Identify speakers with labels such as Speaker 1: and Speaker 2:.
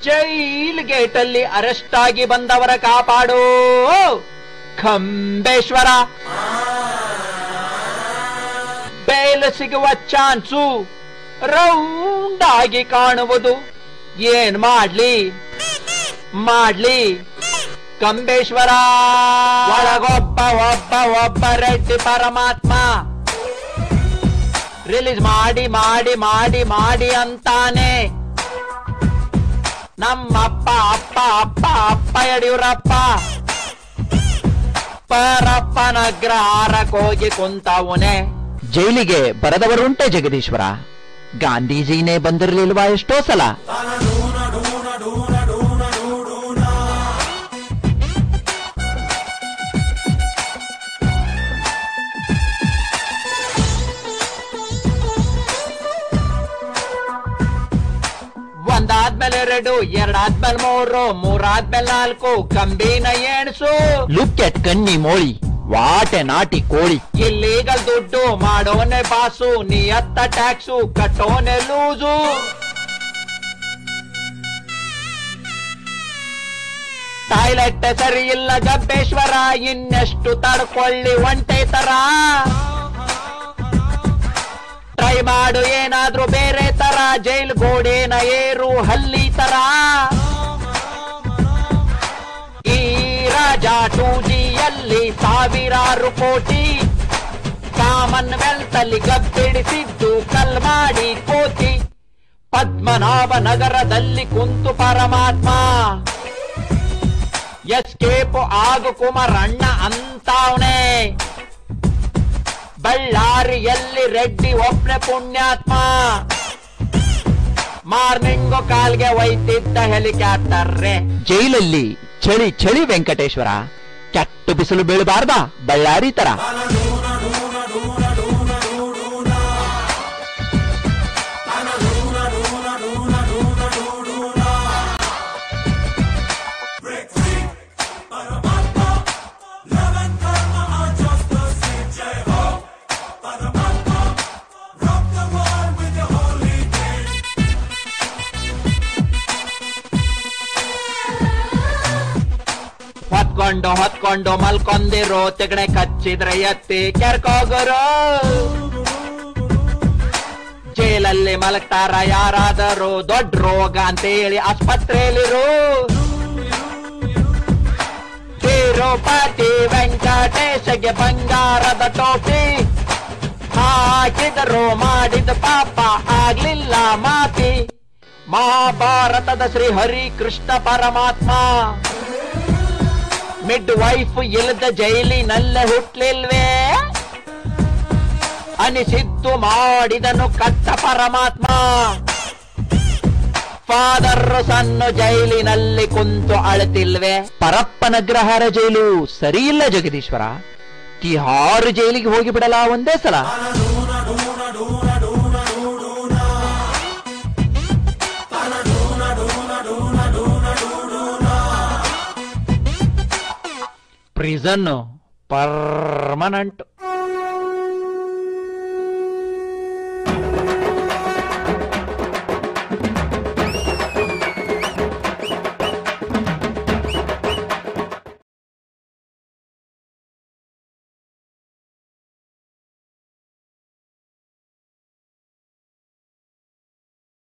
Speaker 1: jail gate ಅಲ್ಲಿ arrest ಆಗಿ ಬಂದವರ ಕಾಪಾಡು ಖಂಬೇಶ್ವರ ಬೇಲ್ ಸಿಗುವ ಚಾನ್ಸು ರೌಂಡ್ ಆಗಿ ಕಾಣುವುದು ಏನ್ ಮಾಡ್ಲಿ ಮಾಡ್ಲಿ ಕಂಬೇಶ್ವರ ಒಳಗೊಬ್ಬ ಒಬ್ಬ ಒಬ್ಬ ರೆಡ್ಡಿ ಪರಮಾತ್ಮ ರಿಲೀಸ್ ಮಾಡಿ ಮಾಡಿ ಮಾಡಿ ಮಾಡಿ ಅಂತಾನೆ ನಮ್ಮಪ್ಪ ಅಪ್ಪ ಅಪ್ಪ ಅಪ್ಪ ಯಡಿಯೂರಪ್ಪ ಪರಪ್ಪನ ಗ್ರಹಾರಕ್ಕೋಗಿ ಕುಂತವನೆ
Speaker 2: ಜೈಲಿಗೆ ಬರದವರುಂಟೆ ಜಗದೀಶ್ವರ ಗಾಂಧೀಜಿನೇ ಬಂದಿರಲಿಲ್ವಾ ಎಷ್ಟೋ ಸಲ
Speaker 1: ಒಂದಾದ್ಮೇಲೆ ಎರಡು ಎರಡಾದ್ಮೇಲೆ ಮೂರು ಮೂರಾದ್ಮೇಲೆ ನಾಲ್ಕು ಕಂಬಿನ ಎಣಸು
Speaker 2: ಲುಕ್ ಎಟ್ ಕಣ್ಣಿ ಮೋಳಿ ವಾಟೆ ನಾಟಿ ಕೋಳಿ
Speaker 1: ಇಲ್ಲೀಗಲ್ ದುಡ್ಡು ಮಾಡೋನೆ ಬಾಸು ನಿಯತ್ತ ಟ್ಯಾಕ್ಸು ಕಟ್ಟೋನೆ ಲೂಸು ಟಾಯ್ಲೆಟ್ ಸರಿ ಇಲ್ಲ ಗಬ್ಬೇಶ್ವರ ಇನ್ನೆಷ್ಟು ತಡ್ಕೊಳ್ಳಿ ಒಂಟೆ ತರ ಟ್ರೈ ಮಾಡು ಏನಾದ್ರೂ ಬೇರೆ ತರ ಜೈಲ್ ಗೋಡೆನ ಏರು ಹಲ್ಲಿ ತರ ಈ ರಾಜ ಟೂ ಜಿಯಲ್ಲಿ ಸಾವಿರಾರು ಕೋಟಿ ಕಾಮನ್ ವೆಲ್ತ್ ಅಲ್ಲಿ ಗಬ್ಬಿಡಿಸಿದ್ದು ಕಲ್ ಮಾಡಿ ಕೋತಿ ಪದ್ಮನಾಭ ನಗರದಲ್ಲಿ ಕುಂತು ಪರಮಾತ್ಮ ಎಸ್ಕೇಪ್ ಆಗು ಕುಮಾರಣ್ಣ ಅಂತಾವ್ನೆ ಬಳ್ಳಾರಿಯಲ್ಲಿ ರೆಡ್ಡಿ ಒಬ್ನೆ ಪುಣ್ಯಾತ್ಮ ಮಾರ್ನಿಂಗು ಕಾಲ್ಗೆ ಒಯ್ತಿದ್ದ ಹೆಲಿಕಾಪ್ಟರ್ ರೇ
Speaker 2: ಜೈಲಲ್ಲಿ ಚಳಿ ಚಳಿ ವೆಂಕಟೇಶ್ವರ ಕೆಟ್ಟು ಬಿಸಿಲು ಬೀಳಬಾರ್ದ ಬಳ್ಳಾರಿ ತರ
Speaker 1: ಹೊತ್ಕೊಂಡು ಹೊತ್ಕೊಂಡು ಮಲ್ಕೊಂದಿರೋ ತಿಗಣೆ ಕಚ್ಚಿದ್ರೆ ಎತ್ತಿ ಕೆರ್ಕೋಗರು ಜೈಲಲ್ಲಿ ಮಲಗ್ತಾರ ಯಾರಾದರೂ ದೊಡ್ಡ ರೋಗ ಅಂತೇಳಿ ಆಸ್ಪತ್ರೆಯಲ್ಲಿರು ತಿರುಪತಿ ವೆಂಕಟೇಶಗೆ ಬಂಗಾರದ ಟೋಪಿ ಹಾಕಿದರು ಮಾಡಿದ ಪಾಪ ಆಗ್ಲಿಲ್ಲ ಮಾತಿ ಮಹಾಭಾರತದ ಶ್ರೀ ಹರಿ ಕೃಷ್ಣ ಪರಮಾತ್ಮ ಮಿಡ್ ವೈಫ್ ಇಲ್ಲದ ಜೈಲಿನಲ್ಲೇ ಹುಟ್ಲಿಲ್ವೇ ಅನಿಸಿದ್ದು ಮಾಡಿದನು ಕಟ್ಟ ಪರಮಾತ್ಮ ಫಾದರ್ ಸಣ್ಣ ಜೈಲಿನಲ್ಲಿ ಕುಂತು ಅಳತಿಲ್ವೇ
Speaker 2: ಪರಪ್ಪನ ಗ್ರಹಾರ ಜೈಲು ಸರಿಯಿಲ್ಲ ಜಗದೀಶ್ವರ ತಿಹಾರು ಜೈಲಿಗೆ ಹೋಗಿ ಬಿಡಲ ಒಂದೇ ಸಲ
Speaker 1: ಪ್ರಿಸನ್ ಪರ್ಮನೆಂಟ್